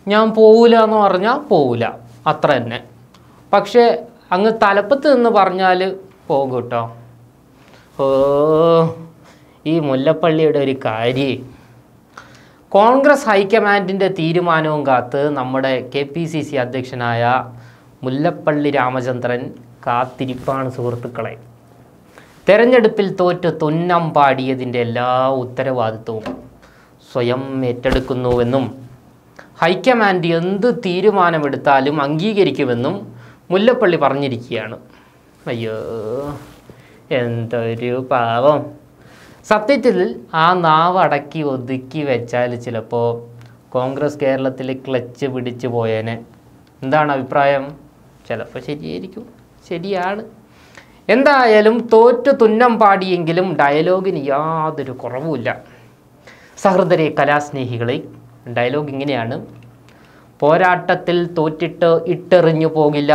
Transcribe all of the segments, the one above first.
ഞാൻ പോവില്ല എന്ന് പറഞ്ഞാൽ പോവില്ല അത്ര തന്നെ പക്ഷേ അങ്ങ് തലപ്പത്ത് നിന്ന് പറഞ്ഞാൽ പോകും കേട്ടോ ഓ ഈ മുല്ലപ്പള്ളിയുടെ ഒരു കാര്യം കോൺഗ്രസ് ഹൈക്കമാൻഡിൻ്റെ തീരുമാനവും കാത്ത് നമ്മുടെ കെ പി സി സി അധ്യക്ഷനായ മുല്ലപ്പള്ളി രാമചന്ദ്രൻ കാത്തിരിപ്പാണ് സുഹൃത്തുക്കളെ തെരഞ്ഞെടുപ്പിൽ തോറ്റ് തുന്നം പാടിയതിൻ്റെ എല്ലാ ഉത്തരവാദിത്വവും സ്വയം ഏറ്റെടുക്കുന്നുവെന്നും ഹൈക്കമാൻഡ് എന്ത് തീരുമാനമെടുത്താലും അംഗീകരിക്കുമെന്നും മുല്ലപ്പള്ളി പറഞ്ഞിരിക്കുകയാണ് അയ്യോ എന്തൊരു പാവം സത്യത്തിൽ ആ നാവ് അടക്കി ഒതുക്കി വെച്ചാൽ ചിലപ്പോൾ കോൺഗ്രസ് കേരളത്തിൽ ക്ലച്ച് പിടിച്ചു പോയേനെ എന്താണ് അഭിപ്രായം ചിലപ്പോൾ ശരിയായിരിക്കും ശരിയാണ് എന്തായാലും തോറ്റു തുന്നം പാടിയെങ്കിലും ഡയലോഗിന് യാതൊരു കുറവുമില്ല സഹൃദരെ കലാസ്നേഹികളെ ഡയലോഗ് ഇങ്ങനെയാണ് പോരാട്ടത്തിൽ തോറ്റിട്ട് ഇട്ടെറിഞ്ഞു പോകില്ല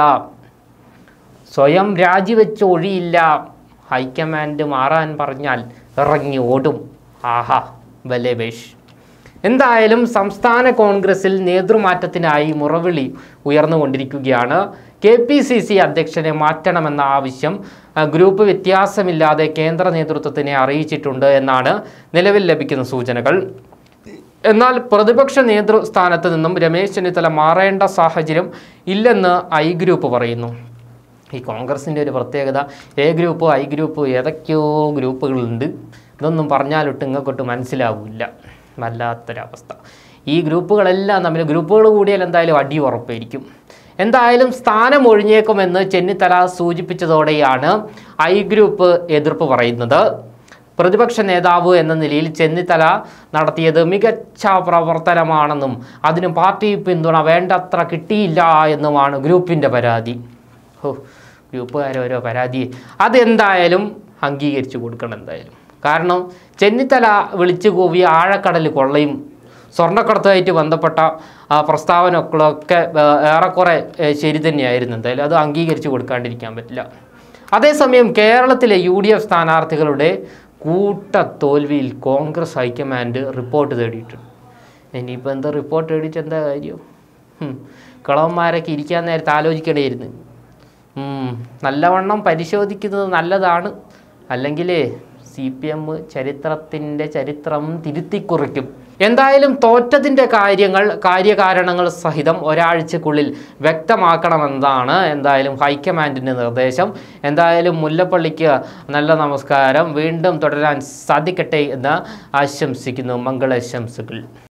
സ്വയം രാജിവെച്ച് ഒഴിയില്ല ഹൈക്കമാൻഡ് മാറാൻ പറഞ്ഞാൽ ഇറങ്ങി ഓടും ആഹാ ബലേബേഷ് എന്തായാലും സംസ്ഥാന കോൺഗ്രസിൽ നേതൃമാറ്റത്തിനായി മുറവിളി ഉയർന്നുകൊണ്ടിരിക്കുകയാണ് കെ പി സി സി അധ്യക്ഷനെ മാറ്റണമെന്ന ആവശ്യം ആ, ഗ്രൂപ്പ് വ്യത്യാസമില്ലാതെ കേന്ദ്ര നേതൃത്വത്തിനെ അറിയിച്ചിട്ടുണ്ട് എന്നാണ് നിലവിൽ ലഭിക്കുന്ന സൂചനകൾ എന്നാൽ പ്രതിപക്ഷ നേതൃസ്ഥാനത്ത് നിന്നും രമേശ് ചെന്നിത്തല മാറേണ്ട സാഹചര്യം ഇല്ലെന്ന് ഐ ഗ്രൂപ്പ് പറയുന്നു ഈ കോൺഗ്രസിൻ്റെ ഒരു പ്രത്യേകത എ ഗ്രൂപ്പ് ഐ ഗ്രൂപ്പ് ഏതൊക്കെയോ ഗ്രൂപ്പുകളുണ്ട് ഇതൊന്നും പറഞ്ഞാലൊട്ട് ഇങ്ങോട്ട് മനസ്സിലാവില്ല വല്ലാത്തൊരവസ്ഥ ഈ ഗ്രൂപ്പുകളെല്ലാം തമ്മിൽ ഗ്രൂപ്പുകൾ കൂടിയാൽ എന്തായാലും അടി ഉറപ്പായിരിക്കും എന്തായാലും സ്ഥാനം ഒഴിഞ്ഞേക്കുമെന്ന് ചെന്നിത്തല സൂചിപ്പിച്ചതോടെയാണ് ഐ ഗ്രൂപ്പ് എതിർപ്പ് പറയുന്നത് പ്രതിപക്ഷ നേതാവ് എന്ന നിലയിൽ ചെന്നിത്തല നടത്തിയത് മികച്ച പ്രവർത്തനമാണെന്നും അതിന് പാർട്ടി പിന്തുണ വേണ്ടത്ര കിട്ടിയില്ല എന്നുമാണ് ഗ്രൂപ്പിൻ്റെ പരാതി ഓ ഗ്രൂപ്പുകാരോരോ പരാതി അതെന്തായാലും അംഗീകരിച്ചു കൊടുക്കണം എന്തായാലും കാരണം ചെന്നിത്തല വിളിച്ചു കൂവിയ ആഴക്കടൽ കൊള്ളയും സ്വർണ്ണക്കടത്തുമായിട്ട് ബന്ധപ്പെട്ട ആ പ്രസ്താവനകളൊക്കെ ആ, ഏറെക്കുറെ ഏ, ശരി തന്നെയായിരുന്നു എന്തായാലും അത് അംഗീകരിച്ചു കൊടുക്കാണ്ടിരിക്കാൻ പറ്റില്ല അതേസമയം കേരളത്തിലെ യു ഡി എഫ് സ്ഥാനാർത്ഥികളുടെ കൂട്ടത്തോൽവിയിൽ കോൺഗ്രസ് ഹൈക്കമാൻഡ് റിപ്പോർട്ട് തേടിയിട്ടുണ്ട് ഇനിയിപ്പോൾ എന്താ റിപ്പോർട്ട് തേടിയിട്ട് എന്താ കാര്യം ഹും, കളവന്മാരൊക്കെ ഇരിക്കാൻ നേരത്തെ ആലോചിക്കണമായിരുന്നു ഉം, നല്ലവണ്ണം പരിശോധിക്കുന്നത് നല്ലതാണ് അല്ലെങ്കിൽ സി പി എം ചരിത്രത്തിൻ്റെ ചരിത്രം തിരുത്തിക്കുറിക്കും എന്തായാലും തോറ്റതിൻ്റെ കാര്യങ്ങൾ കാര്യകാരണങ്ങൾ സഹിതം ഒരാഴ്ചക്കുള്ളിൽ വ്യക്തമാക്കണമെന്നതാണ് എന്തായാലും ഹൈക്കമാൻഡിൻ്റെ നിർദ്ദേശം എന്തായാലും മുല്ലപ്പള്ളിക്ക് നല്ല നമസ്കാരം വീണ്ടും തുടരാൻ സാധിക്കട്ടെ എന്ന് ആശംസിക്കുന്നു മംഗളാശംസകൾ